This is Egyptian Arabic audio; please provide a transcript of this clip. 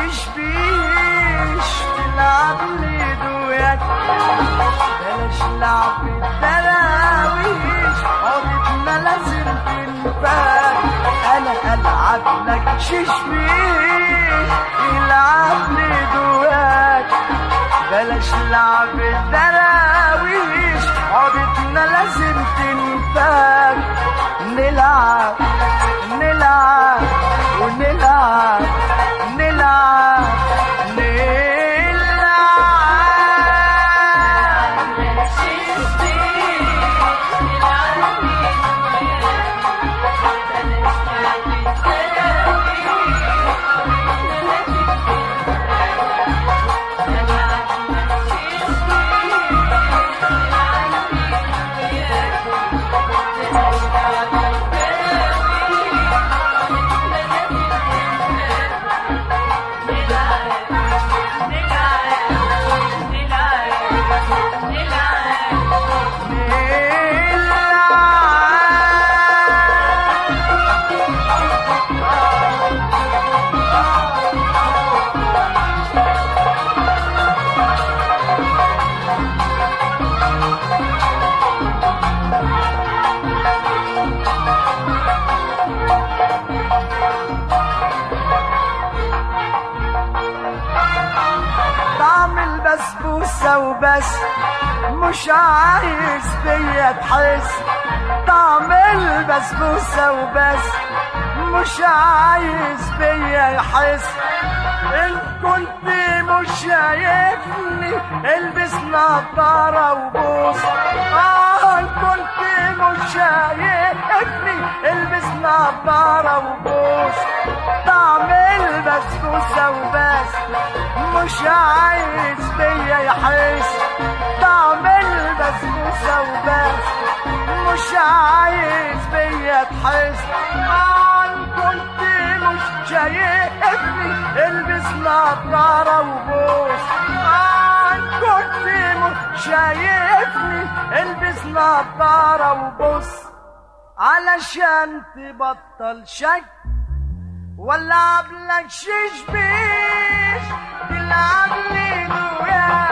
شيش بيش تلعب لي دويات بلاش لعب الدراويش عودتنا لازم تنفاك انا العب لك شيش بيش تلعب لي دويات بلاش لعب الدراويش عودتنا لازم تنفاك نلعب نلعب ونلعب نلعب نلعب طعم البسبوسة وبس مش عايز فيا تحس طعم البسبوسة وبس مش عايز فيا يحس ان كنت مش شايفني البس نظارة وبوس اه ان كنت مش شايفني البس نظارة وبوس طعم البسبوسة وبس مش عايز بيا يحس طعم البسبوسة وبس مش عايز بيا تحس عن كنت مش شايفني البس نظارة وبوس عن كنت مش شايفني البس نظارة وبوس علشان تبطل شك ولا عبلك شيش بيش تلعب لي دويات